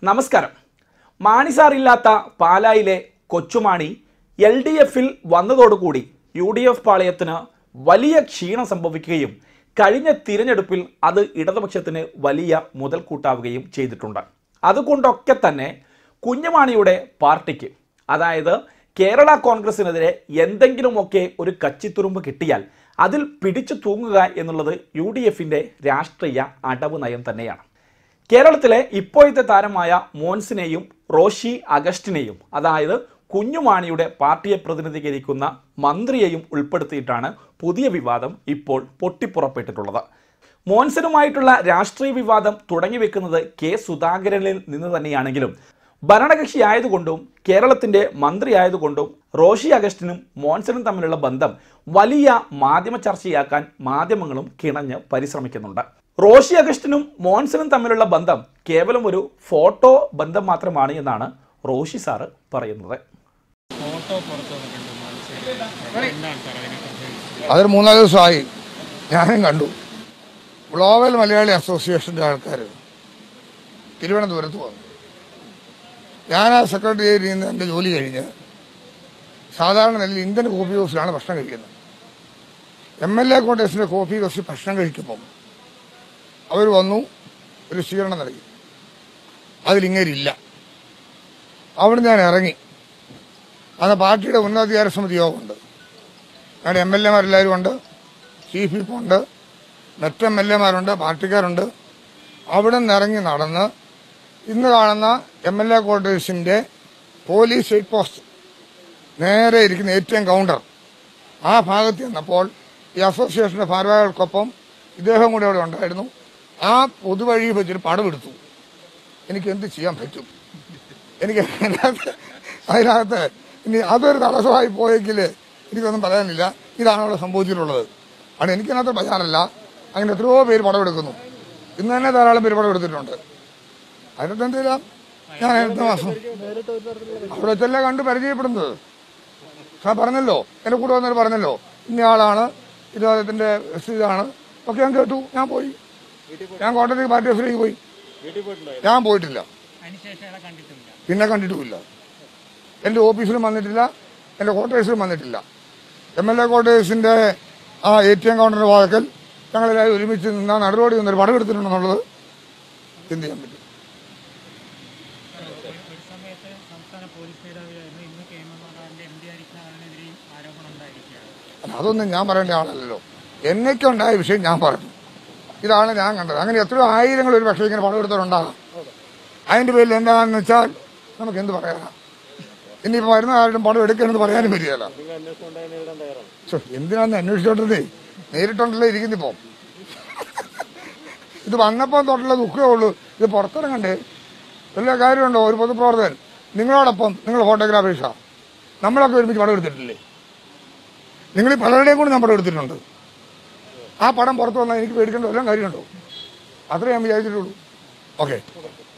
നമസ്കാരം മാണിസാറില്ലാത്ത പാലായിലെ കൊച്ചുമാണി L D എഫിൽ വന്നതോടുകൂടി യു ഡി എഫ് പാളയത്തിന് വലിയ ക്ഷീണം സംഭവിക്കുകയും കഴിഞ്ഞ തിരഞ്ഞെടുപ്പിൽ അത് ഇടതുപക്ഷത്തിന് വലിയ മുതൽക്കൂട്ടാവുകയും ചെയ്തിട്ടുണ്ട് അതുകൊണ്ടൊക്കെ തന്നെ കുഞ്ഞുമാണിയുടെ പാർട്ടിക്ക് അതായത് കേരള കോൺഗ്രസിനെതിരെ എന്തെങ്കിലുമൊക്കെ ഒരു കച്ചിത്തുരുമ്പ് കിട്ടിയാൽ അതിൽ പിടിച്ചു തൂങ്ങുക എന്നുള്ളത് യു ഡി എഫിൻ്റെ രാഷ്ട്രീയ അടവ് നയം തന്നെയാണ് കേരളത്തിലെ ഇപ്പോഴത്തെ താരമായ മോൻസിനെയും റോഷി അഗസ്റ്റിനെയും അതായത് കുഞ്ഞുമാണിയുടെ പാർട്ടിയെ പ്രതിനിധീകരിക്കുന്ന മന്ത്രിയെയും ഉൾപ്പെടുത്തിയിട്ടാണ് പുതിയ വിവാദം ഇപ്പോൾ പൊട്ടിപ്പുറപ്പെട്ടിട്ടുള്ളത് മോൻസനുമായിട്ടുള്ള രാഷ്ട്രീയ വിവാദം തുടങ്ങി വെക്കുന്നത് കെ സുധാകരനിൽ നിന്ന് തന്നെയാണെങ്കിലും ഭരണകക്ഷി ആയതുകൊണ്ടും കേരളത്തിന്റെ മന്ത്രി ആയതുകൊണ്ടും റോഷി അഗസ്റ്റിനും മോൻസനും തമ്മിലുള്ള ബന്ധം വലിയ മാധ്യമ ചർച്ചയാക്കാൻ മാധ്യമങ്ങളും കിണഞ്ഞ് പരിശ്രമിക്കുന്നുണ്ട് റോഷി അഗസ്റ്റിനും മോൻസനും തമ്മിലുള്ള ബന്ധം കേവലം ഒരു ഫോട്ടോ ബന്ധം മാത്രമാണ് എന്നാണ് റോഷി സാറ് പറയുന്നത് ഫോട്ടോ പുറത്ത് വന്നിട്ടുണ്ട് മനസ്സിലായി എന്താണ് സാർ അതിനെക്കുറിച്ച് അതൊരു മൂന്നാല് ദിവസമായി ഞാനും കണ്ടു ഗ്ലോബൽ മലയാളി അസോസിയേഷൻ്റെ ആൾക്കാർ തിരുവനന്തപുരത്ത് വന്നു ഞാൻ ആ സെക്രട്ടറിയേറ്റിൽ നിന്ന് എൻ്റെ ജോലി കഴിഞ്ഞ് സാധാരണ നിലയിൽ ഇന്ത്യൻ കോഫി ഹൗസിലാണ് ഭക്ഷണം കഴിക്കുന്നത് എം എൽ എ കോട്ടേഴ്സിൻ്റെ കോഫി ഹൗസിൽ ഭക്ഷണം കഴിക്കുമ്പം അവർ വന്നു ഒരു സ്വീകരണം നൽകി അതിലിങ്ങേരില്ല അവിടെ ഞാൻ ഇറങ്ങി അന്ന് പാർട്ടിയുടെ ഉന്നതാധികാര സമിതി യോഗമുണ്ട് അവിടെ എം എൽ എമാരെല്ലാവരും ഉണ്ട് ചീഫ് വിപ്പ് ഉണ്ട് മറ്റ് എം എൽ എമാരുണ്ട് പാർട്ടിക്കാരുണ്ട് അവിടെ നിന്ന് ഇറങ്ങി നടന്ന് ഇന്ന് കാണുന്ന എം എൽ എ ക്വാർട്ടേഴ്സിൻ്റെ പോലീസ് ചെക്ക് പോസ്റ്റ് നേരെ ഇരിക്കുന്ന എ ടി എം കൗണ്ടർ ആ ഭാഗത്ത് ചെന്നപ്പോൾ ഈ അസോസിയേഷൻ്റെ ഭാരവാഹികൾക്കൊപ്പം ഇദ്ദേഹം കൂടെ അവിടെ ഉണ്ടായിരുന്നു ആ പൊതുവഴി വെച്ചൊരു പടമെടുത്തു എനിക്ക് എന്ത് ചെയ്യാൻ പറ്റും എനിക്ക് അതിനകത്ത് അതിനകത്ത് ഇനി അതൊരു തടസ്സമായി പോയെങ്കിൽ എനിക്കൊന്നും പറയാനില്ല ഇതാണ് അവിടെ സംഭവിച്ചിട്ടുള്ളത് അത് എനിക്കതിനകത്ത് ബജാറല്ല അങ്ങനെ എത്രയോ പേര് പടമെടുക്കുന്നു ഇന്ന് തന്നെ ധാരാളം പേര് പടമെടുത്തിട്ടുണ്ട് അതിനകത്ത് എന്ത് ചെയ്യാം ഞാൻ അടുത്ത മാസം അവിടെ വെച്ചല്ലേ കണ്ട് പരിചയപ്പെടുന്നത് ഞാൻ പറഞ്ഞല്ലോ എൻ്റെ കൂടെ വന്നവർ പറഞ്ഞല്ലോ ഇന്നയാളാണ് ഇത് അദ്ദേഹത്തിൻ്റെ ഇതാണ് ഒക്കെ ഞാൻ കേട്ടു ഞാൻ പോയി ഞാൻ കോട്ടയത്തേക്ക് പാർട്ടി ഓഫീസിലേക്ക് പോയി ഞാൻ പോയിട്ടില്ല അതിനുശേഷം അയാളെ കണ്ടിട്ടില്ല പിന്നെ കണ്ടിട്ടുമില്ല എൻ്റെ ഓഫീസിലും വന്നിട്ടില്ല എൻ്റെ ക്വാർട്ടേഴ്സിലും വന്നിട്ടില്ല എം എൽ എ ക്വാർട്ടേഴ്സിൻ്റെ ആ എ ടി എം കൗണ്ടറിൻ്റെ വാതിക്കൽ ഞങ്ങളെല്ലാവരും ഒരുമിച്ച് നിന്ന നടുറോടി നിന്നൊരു പടം എടുത്തിട്ടുണ്ടെന്നുള്ളത് എന്ത് ചെയ്യാൻ പറ്റും ഒരു ഒരു സമയത്ത് സംസ്ഥാന പോലീസ് മേധാവിയായിരുന്നു ഇന്ന് കെ എം എം മാതാവിന്റെ എം ഡി ആയിരിക്കുന്ന ആളിനെതിരെയും ആരോപണം ഉണ്ടായിരിക്കുകയാണ് അല്ല, അതൊന്നും ഞാൻ പറയേണ്ട ആളല്ലല്ലോ എന്നൊക്കെയുണ്ടായ വിഷയം ഞാൻ പറഞ്ഞു ഇതാണ് ഞാൻ കണ്ടത് അങ്ങനെ എത്രയോ ആയിരങ്ങൾ ഒരു പക്ഷേ ഇങ്ങനെ പണം എടുത്തവരുണ്ടാകാം അതിൻ്റെ പേരിൽ എന്താണെന്ന് വെച്ചാൽ നമുക്ക് എന്ത് പറയാനാ ഇനിയിപ്പോൾ വരുന്ന ആരും പണം എടുക്കണമെന്ന് പറയാനും പറ്റിയല്ല ഛോ, എന്തിനാന്ന് അന്വേഷിച്ചോണ്ടേ നേരിട്ടുണ്ടല്ലോ ഇരിക്കുന്നിപ്പോ ഇത് വന്നപ്പോൾ തൊട്ടുള്ള ദുഃഖമേ ഉള്ളൂ ഇത് പുറത്തിറങ്ങണ്ടേ വലിയ കാര്യമുണ്ടോ ഒരു പൊതുപ്രവർത്തകൻ നിങ്ങളോടൊപ്പം നിങ്ങൾ ഫോട്ടോഗ്രാഫേഴ്സാ നമ്മളൊക്കെ ഒരുമിച്ച് പടം എടുത്തിട്ടില്ലേ നിങ്ങൾ ഈ പലരുടെയും കൂടി ഞാൻ പടം എടുത്തിട്ടുണ്ട് ആ പടം പുറത്തു വന്നാൽ എനിക്ക് പേടിക്കേണ്ട വല്ലതും കാര്യമുണ്ടോ അത്രേ ഞാൻ വിചാരിച്ചിട്ടുള്ളൂ ഓക്കെ